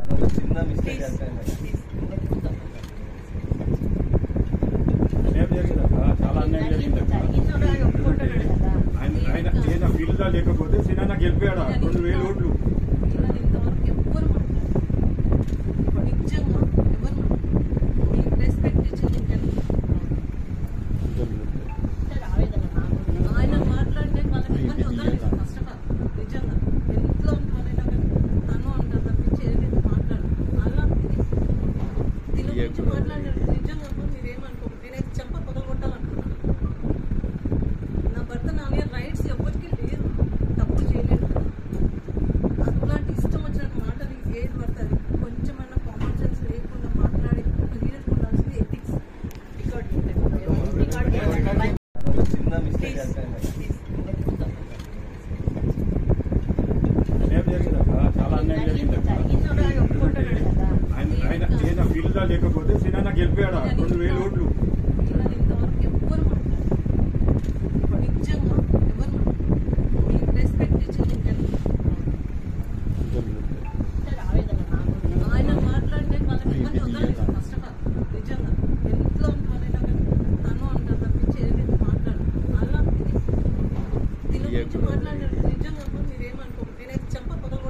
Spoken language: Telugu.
చిన్న మిస్టేక్ అంతే అన్యాయం జరిగిందక్క చాలా అన్యాయం జరిగిందక్క ఆయన ఆయన ఈయన ఫీల్డ్ గా లేకపోతే సినాన్న గెలిపాడా రెండు వేల ఓట్లు ఆయన మాట్లాడితే వాళ్ళకి ఇబ్బంది వదలలేదు ఫస్ట్ ఆఫ్ ఆల్ నిజంగా ఎంతో వాళ్ళైనా కానీ తను అంటారు తప్పించి ఏదైతే మాట్లాడు అలా దీని గురించి మాట్లాడారు నిజంగా అమ్మ మీరేమనుకోరు నేనైతే చెంప పగలగొట్టాలనుకున్నాను నా భర్త నా మీద రైట్స్ ఎవరికి లేరు తప్పు చేయలేదు కదా అట్లాంటి ఇష్టం వచ్చిన మాటలు ఏది పడుతుంది కొంచెమైనా కామన్ సెన్స్ లేకుండా మాట్లాడి లీడర్ ఉండాల్సింది ఎథిక్స్ చిన్న మిస్టేక్ అంతే అన్యాయం జరిగిందక్క చాలా అన్యాయం జరిగిందక్క ఆయన ఆయన ఈయన ఫీల్డ్ గా లేకపోతే సినాన్న గెలిపాడా రెండు వేల ఓట్లు ఇంతవరకు ఎవ్వరు మాట్లాడలేదు నిజంగా ఎవరు మీకు రెస్పెక్ట్ ఇచ్చింది ఆయన మాట్లాడితే వాళ్ళకి ఇబ్బంది వదలలేదు ఫస్ట్ ఆఫ్ ఆల్ నిజంగా ఎంతో వాళ్ళైనా కానీ తను అంటారు తప్పించి ఏదైతే మాట్లాడు అలా దీని గురించి మాట్లాడారు నిజంగా అమ్మ మీరేమనుకోరు నేనైతే చెంప పగల